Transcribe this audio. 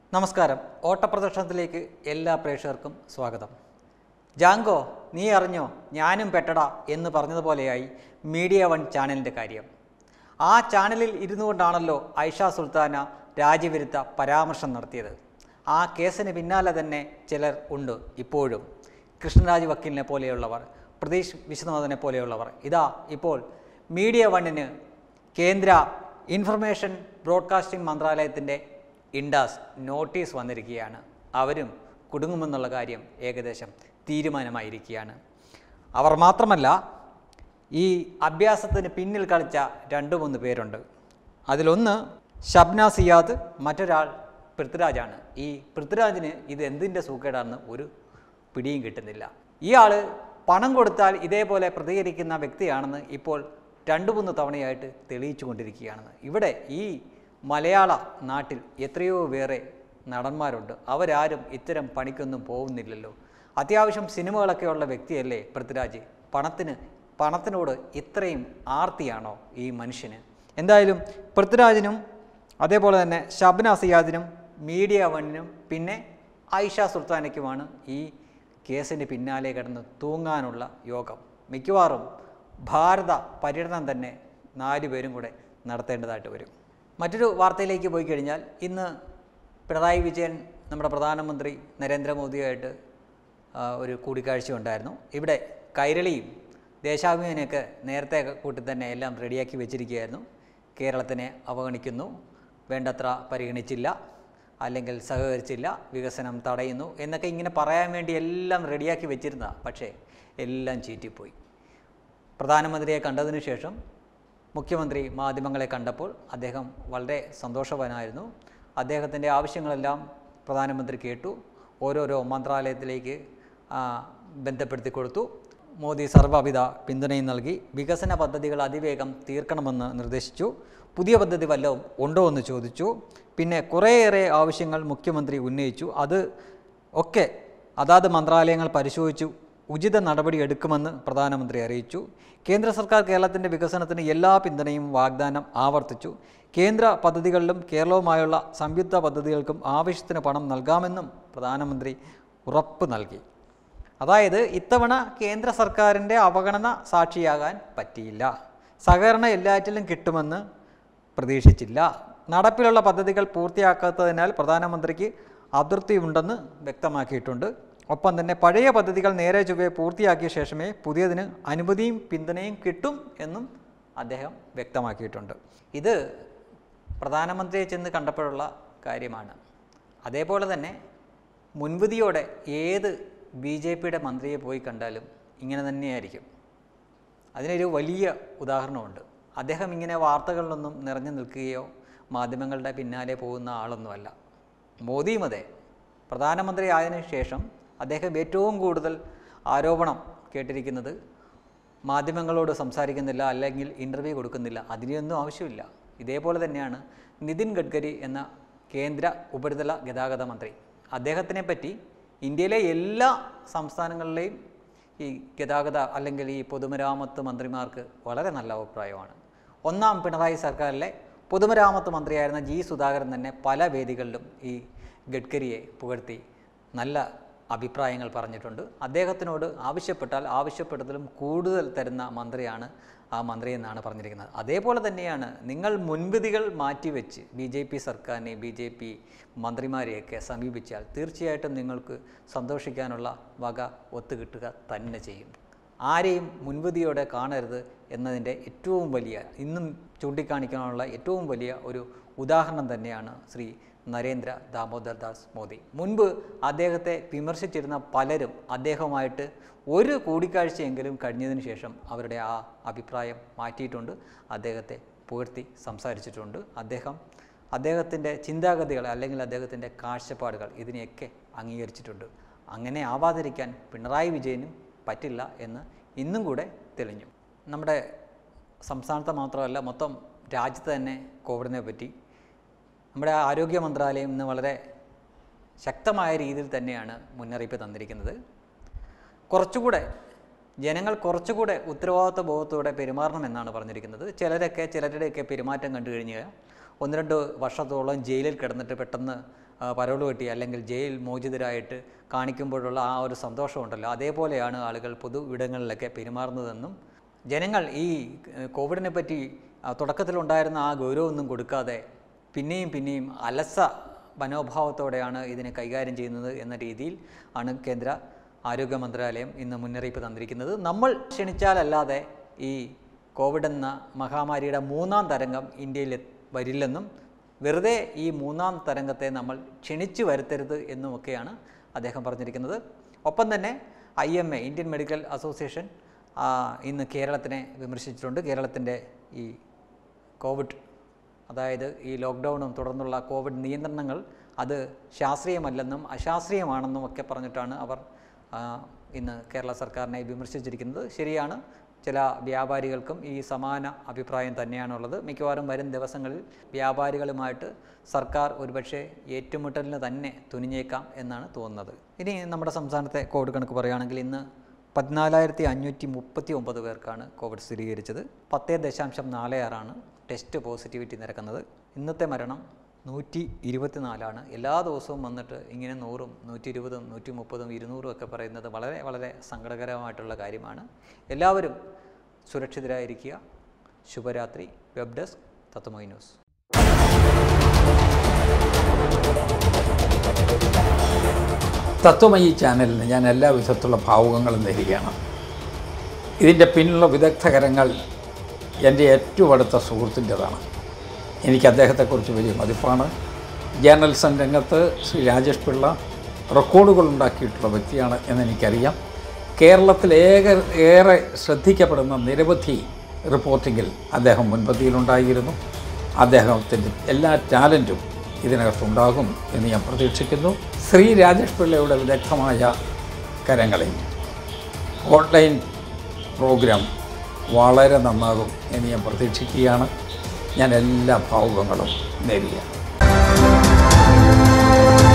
നമസ്കാരം ഓട്ടപ്രദർശനത്തിലേക്ക് എല്ലാ പ്രേക്ഷകർക്കും സ്വാഗതം ജാങ്കോ നീ അറിഞ്ഞോ ഞാനും പെട്ടടാ എന്ന് പറഞ്ഞതുപോലെയായി മീഡിയ വൺ ചാനലിൻ്റെ കാര്യം ആ ചാനലിൽ ഇരുന്നു കൊണ്ടാണല്ലോ ഐഷ സുൽത്താന രാജ്യവിരുദ്ധ പരാമർശം നടത്തിയത് ആ കേസിന് പിന്നാലെ തന്നെ ചിലർ ഉണ്ട് ഇപ്പോഴും കൃഷ്ണരാജ് വക്കീലിനെ പോലെയുള്ളവർ പ്രതീഷ് വിശ്വനാഥനെ പോലെയുള്ളവർ ഇതാ ഇപ്പോൾ മീഡിയ വണ്ണിന് കേന്ദ്ര ഇൻഫർമേഷൻ ബ്രോഡ്കാസ്റ്റിംഗ് മന്ത്രാലയത്തിൻ്റെ ഇൻഡാസ് നോട്ടീസ് വന്നിരിക്കുകയാണ് അവരും കുടുങ്ങുമെന്നുള്ള കാര്യം ഏകദേശം തീരുമാനമായിരിക്കുകയാണ് അവർ മാത്രമല്ല ഈ അഭ്യാസത്തിന് പിന്നിൽ കളിച്ച രണ്ട് മൂന്ന് പേരുണ്ട് അതിലൊന്ന് ഷബ്ന സിയാദ് മറ്റൊരാൾ പൃഥ്വിരാജാണ് ഈ പൃഥ്വിരാജിന് ഇത് എന്തിൻ്റെ സൂക്കേടാണെന്ന് ഒരു പിടിയും കിട്ടുന്നില്ല ഇയാൾ പണം കൊടുത്താൽ ഇതേപോലെ പ്രതികരിക്കുന്ന വ്യക്തിയാണെന്ന് ഇപ്പോൾ രണ്ട് മൂന്ന് തവണയായിട്ട് തെളിയിച്ചു കൊണ്ടിരിക്കുകയാണെന്ന് ഇവിടെ ഈ മലയാള നാട്ടിൽ എത്രയോ വേറെ നടന്മാരുണ്ട് അവരാരും ഇത്തരം പണിക്കൊന്നും പോകുന്നില്ലല്ലോ അത്യാവശ്യം സിനിമകളൊക്കെ ഉള്ള വ്യക്തിയല്ലേ പൃഥ്വിരാജ് പണത്തിന് പണത്തിനോട് ഇത്രയും ആർത്തിയാണോ ഈ മനുഷ്യന് എന്തായാലും പൃഥ്വിരാജിനും അതേപോലെ തന്നെ ഷബ്ന സിയാദിനും മീഡിയ വണ്ണിനും പിന്നെ ഐഷ സുൽത്താനയ്ക്കുമാണ് ഈ കേസിന് പിന്നാലെ കിടന്ന് തൂങ്ങാനുള്ള യോഗം മിക്കവാറും ഭാരത പര്യടനം തന്നെ നാല് പേരും കൂടെ നടത്തേണ്ടതായിട്ട് വരും മറ്റൊരു വാർത്തയിലേക്ക് പോയി കഴിഞ്ഞാൽ ഇന്ന് പിണറായി വിജയൻ നമ്മുടെ പ്രധാനമന്ത്രി നരേന്ദ്രമോദിയായിട്ട് ആ, ഒരു കൂടിക്കാഴ്ച ഉണ്ടായിരുന്നു ഇവിടെ കൈരളിയും ദേശാഭിമാനിയൊക്കെ നേരത്തെ കൂട്ടി തന്നെ എല്ലാം റെഡിയാക്കി വെച്ചിരിക്കുകയായിരുന്നു കേരളത്തിനെ അവഗണിക്കുന്നു വേണ്ടത്ര പരിഗണിച്ചില്ല അല്ലെങ്കിൽ സഹകരിച്ചില്ല വികസനം തടയുന്നു എന്നൊക്കെ ഇങ്ങനെ പറയാൻ വേണ്ടി എല്ലാം റെഡിയാക്കി വെച്ചിരുന്ന പക്ഷേ എല്ലാം ചീറ്റിപ്പോയി പ്രധാനമന്ത്രിയെ കണ്ടതിനു ശേഷം മുഖ്യമന്ത്രി മാധ്യമങ്ങളെ കണ്ടപ്പോൾ അദ്ദേഹം വളരെ സന്തോഷവാനായിരുന്നു അദ്ദേഹത്തിൻ്റെ ആവശ്യങ്ങളെല്ലാം പ്രധാനമന്ത്രി കേട്ടു ഓരോരോ മന്ത്രാലയത്തിലേക്ക് ആ, ബന്ധപ്പെടുത്തി കൊടുത്തു മോദി സർവ്വവിധ പിന്തുണയും നൽകി വികസന പദ്ധതികൾ അതിവേഗം തീർക്കണമെന്ന് നിർദ്ദേശിച്ചു പുതിയ പദ്ധതി വല്ലതും ഉണ്ടോ എന്ന് ചോദിച്ചു പിന്നെ കുറേയേറെ ആവശ്യങ്ങൾ മുഖ്യമന്ത്രി ഉന്നയിച്ചു അത് ഒക്കെ അതാത് മന്ത്രാലയങ്ങൾ പരിശോധിച്ചു ഉചിത നടപടി എടുക്കുമെന്ന് പ്രധാനമന്ത്രി അറിയിച്ചു കേന്ദ്ര സർക്കാർ കേരളത്തിൻ്റെ വികസനത്തിന് എല്ലാ പിന്തുണയും വാഗ്ദാനം ആവർത്തിച്ചു കേന്ദ്ര പദ്ധതികളിലും കേരളവുമായുള്ള സംയുക്ത പദ്ധതികൾക്കും ആവശ്യത്തിന് പണം നൽകാമെന്നും പ്രധാനമന്ത്രി ഉറപ്പ് നൽകി അതായത് ഇത്തവണ കേന്ദ്ര സർക്കാരിൻ്റെ അവഗണന സാക്ഷിയാകാൻ പറ്റിയില്ല സഹകരണം എല്ലാറ്റിലും കിട്ടുമെന്ന് പ്രതീക്ഷിച്ചില്ല നടപ്പിലുള്ള പദ്ധതികൾ പൂർത്തിയാക്കാത്തതിനാൽ പ്രധാനമന്ത്രിക്ക് അതൃപ്തിയുണ്ടെന്ന് വ്യക്തമാക്കിയിട്ടുണ്ട് ഒപ്പം തന്നെ പഴയ പദ്ധതികൾ നേരെ ചൊവ്വെ പൂർത്തിയാക്കിയ ശേഷമേ പുതിയതിന് അനുമതിയും പിന്തുണയും കിട്ടും എന്നും അദ്ദേഹം വ്യക്തമാക്കിയിട്ടുണ്ട് ഇത് പ്രധാനമന്ത്രിയെ ചെന്ന് കണ്ടപ്പോഴുള്ള കാര്യമാണ് അതേപോലെ തന്നെ മുൻവിധിയോടെ ഏത് ബി ജെ പിയുടെ മന്ത്രിയെ പോയി കണ്ടാലും ഇങ്ങനെ തന്നെയായിരിക്കും അതിനൊരു വലിയ ഉദാഹരണമുണ്ട് അദ്ദേഹം ഇങ്ങനെ വാർത്തകളിലൊന്നും നിറഞ്ഞു നിൽക്കുകയോ മാധ്യമങ്ങളുടെ പിന്നാലെ പോകുന്ന ആളൊന്നുമല്ല മോദിയും അതെ പ്രധാനമന്ത്രി ആയതിനു ശേഷം അദ്ദേഹം ഏറ്റവും കൂടുതൽ ആരോപണം കേട്ടിരിക്കുന്നത് മാധ്യമങ്ങളോട് സംസാരിക്കുന്നില്ല അല്ലെങ്കിൽ ഇൻ്റർവ്യൂ കൊടുക്കുന്നില്ല അതിനെയൊന്നും ആവശ്യമില്ല ഇതേപോലെ തന്നെയാണ് നിതിൻ ഗഡ്കരി എന്ന കേന്ദ്ര ഉപരിതല ഗതാഗത മന്ത്രി അദ്ദേഹത്തിനെ പറ്റി ഇന്ത്യയിലെ എല്ലാ സംസ്ഥാനങ്ങളിലെയും ഈ ഗതാഗത അല്ലെങ്കിൽ ഈ പൊതുമരാമത്ത് മന്ത്രിമാർക്ക് വളരെ നല്ല അഭിപ്രായമാണ് ഒന്നാം പിണറായി സർക്കാരിലെ പൊതുമരാമത്ത് മന്ത്രിയായിരുന്ന ജി സുധാകരൻ തന്നെ പല വേദികളിലും ഈ ഗഡ്കരിയെ പുകഴ്ത്തി നല്ല അഭിപ്രായങ്ങൾ പറഞ്ഞിട്ടുണ്ട് അദ്ദേഹത്തിനോട് ആവശ്യപ്പെട്ടാൽ ആവശ്യപ്പെട്ടതിലും കൂടുതൽ തരുന്ന മന്ത്രിയാണ് ആ മന്ത്രി എന്നാണ് പറഞ്ഞിരിക്കുന്നത് അതേപോലെ തന്നെയാണ് നിങ്ങൾ മുൻവിധികൾ മാറ്റിവെച്ച് ബി ജെ പി സർക്കാരിനെ ബി ജെ പി മന്ത്രിമാരെയൊക്കെ സമീപിച്ചാൽ തീർച്ചയായിട്ടും നിങ്ങൾക്ക് സന്തോഷിക്കാനുള്ള വക ഒത്തുകിട്ടുക തന്നെ ചെയ്യും ആരെയും മുൻവിധിയോടെ കാണരുത് എന്നതിൻ്റെ ഏറ്റവും വലിയ ഇന്നും ചൂണ്ടിക്കാണിക്കാനുള്ള ഏറ്റവും വലിയ ഒരു ഉദാഹരണം തന്നെയാണ് ശ്രീ നരേന്ദ്ര ദാമോദർ ദാസ് മോദി മുൻപ് അദ്ദേഹത്തെ വിമർശിച്ചിരുന്ന പലരും അദ്ദേഹവുമായിട്ട് ഒരു കൂടിക്കാഴ്ചയെങ്കിലും കഴിഞ്ഞതിന് ശേഷം അവരുടെ ആ അഭിപ്രായം മാറ്റിയിട്ടുണ്ട് അദ്ദേഹത്തെ പുകഴ്ത്തി സംസാരിച്ചിട്ടുണ്ട് അദ്ദേഹം അദ്ദേഹത്തിൻ്റെ ചിന്താഗതികൾ അല്ലെങ്കിൽ അദ്ദേഹത്തിൻ്റെ കാഴ്ചപ്പാടുകൾ ഇതിനെയൊക്കെ അംഗീകരിച്ചിട്ടുണ്ട് അങ്ങനെ ആവാതിരിക്കാൻ പിണറായി വിജയനും പറ്റില്ല എന്ന് ഇന്നും കൂടെ തെളിഞ്ഞു നമ്മുടെ സംസ്ഥാനത്ത് മാത്രമല്ല മൊത്തം രാജ്യത്ത് തന്നെ കോവിഡിനെ പറ്റി നമ്മുടെ ആരോഗ്യ മന്ത്രാലയം ഇന്ന് വളരെ ശക്തമായ രീതിയിൽ തന്നെയാണ് മുന്നറിയിപ്പ് തന്നിരിക്കുന്നത് കുറച്ചുകൂടെ ജനങ്ങൾ കുറച്ചുകൂടെ ഉത്തരവാദിത്വ ബോധത്തോടെ പെരുമാറണമെന്നാണ് പറഞ്ഞിരിക്കുന്നത് ചിലരൊക്കെ ചിലരുടെയൊക്കെ പെരുമാറ്റം കണ്ടു കഴിഞ്ഞാൽ ഒന്ന് രണ്ട് വർഷത്തോളം ജയിലിൽ കിടന്നിട്ട് പെട്ടെന്ന് ആ, പരോള് കിട്ടി അല്ലെങ്കിൽ ജയിൽ മോചിതരായിട്ട് കാണിക്കുമ്പോഴുള്ള ആ ഒരു സന്തോഷമുണ്ടല്ലോ അതേപോലെയാണ് ആളുകൾ പൊതു ഇടങ്ങളിലൊക്കെ പെരുമാറുന്നതെന്നും ജനങ്ങൾ ഈ ഏഹ്, കോവിഡിനെ പറ്റി ആ, തുടക്കത്തിലുണ്ടായിരുന്ന ആ ഗൗരവമൊന്നും കൊടുക്കാതെ പിന്നെയും പിന്നെയും അലസ മനോഭാവത്തോടെയാണ് ഇതിനെ കൈകാര്യം ചെയ്യുന്നത് എന്ന രീതിയിൽ ആണ് കേന്ദ്ര ആരോഗ്യ മന്ത്രാലയം ഇന്ന് മുന്നറിയിപ്പ് തന്നിരിക്കുന്നത് നമ്മൾ ക്ഷണിച്ചാലല്ലാതെ ഈ കോവിഡ് എന്ന മഹാമാരിയുടെ മൂന്നാം തരംഗം ഇന്ത്യയിൽ എത്ത് വരില്ലെന്നും വെറുതെ ഈ മൂന്നാം തരംഗത്തെ നമ്മൾ ക്ഷണിച്ചു വരുത്തരുത് എന്നുമൊക്കെയാണ് അദ്ദേഹം പറഞ്ഞിരിക്കുന്നത് ഒപ്പം തന്നെ I M A Indian medical association ആ, ഇന്ന് കേരളത്തിനെ വിമർശിച്ചിട്ടുണ്ട് കേരളത്തിൻ്റെ ഈ കോവിഡ് അതായത് ഈ ലോക്ക്ഡൗണും തുടർന്നുള്ള കോവിഡ് നിയന്ത്രണങ്ങൾ അത് ശാസ്ത്രീയമല്ലെന്നും അശാസ്ത്രീയമാണെന്നും ഒക്കെ പറഞ്ഞിട്ടാണ് അവർ ആ, ഇന്ന് കേരള സർക്കാരിനെ വിമർശിച്ചിരിക്കുന്നത് ശരിയാണ് ചില വ്യാപാരികൾക്കും ഈ സമാന അഭിപ്രായം തന്നെയാണുള്ളത് മിക്കവാറും വരും ദിവസങ്ങളിൽ വ്യാപാരികളുമായിട്ട് സർക്കാർ ഒരുപക്ഷെ ഏറ്റുമുട്ടലിന് തന്നെ തുനിഞ്ഞേക്കാം എന്നാണ് തോന്നുന്നത് ഇനി നമ്മുടെ സംസ്ഥാനത്തെ കോവിഡ് കണക്ക് പറയുകയാണെങ്കിൽ ഇന്ന് പതിനാലായിരത്തി അഞ്ഞൂറ്റി മുപ്പത്തി ഒമ്പത് പേർക്കാണ് കോവിഡ് സ്ഥിരീകരിച്ചത് പത്തേ ദശാംശം നാല് ആറാണ് ടെസ്റ്റ് പോസിറ്റിവിറ്റി നിരക്കുന്നത് ഇന്നത്തെ മരണം നൂറ്റി ഇരുപത്തിനാലാണ് എല്ലാ ദിവസവും വന്നിട്ട് ഇങ്ങനെ നൂറും നൂറ്റി ഇരുപതും നൂറ്റി മുപ്പതും ഇരുന്നൂറും ഒക്കെ പറയുന്നത് വളരെ വളരെ സങ്കടകരമായിട്ടുള്ള കാര്യമാണ് എല്ലാവരും സുരക്ഷിതരായിരിക്കുക ശുഭരാത്രി web desk Tatvamai news Tatvamayi ചാനലിന് ഞാൻ എല്ലാ വിധത്തിലുള്ള ഭാവുകങ്ങളും നേരുകയാണ് ഇതിൻ്റെ പിന്നിലുള്ള വിദഗ്ധകരങ്ങൾ എൻ്റെ ഏറ്റവും അടുത്ത സുഹൃത്തിൻ്റെതാണ് എനിക്ക് അദ്ദേഹത്തെക്കുറിച്ച് വലിയ മതിപ്പാണ് ജേർണലിസം രംഗത്ത് ശ്രീ രാജേഷ് പിള്ള റെക്കോർഡുകൾ ഉണ്ടാക്കിയിട്ടുള്ള വ്യക്തിയാണ് എന്നെനിക്കറിയാം കേരളത്തിൽ ഏക ഏറെ ശ്രദ്ധിക്കപ്പെടുന്ന നിരവധി റിപ്പോർട്ടിങ്ങിൽ അദ്ദേഹം മുൻപന്തിയിലുണ്ടായിരുന്നു അദ്ദേഹത്തിൻ്റെ എല്ലാ ടാലൻറ്റും ഇതിനകത്തുണ്ടാകും എന്ന് ഞാൻ പ്രതീക്ഷിക്കുന്നു ശ്രീ രാജേഷ് പിള്ളയുടെ വിദഗ്ധമായ കരങ്ങളിൽ ഓൺലൈൻ പ്രോഗ്രാം വളരെ നന്നാകും എന്ന് ഞാൻ പ്രതീക്ഷിക്കുകയാണ് ഞാൻ എല്ലാ ഭാവുകങ്ങളും നേരുകയാണ്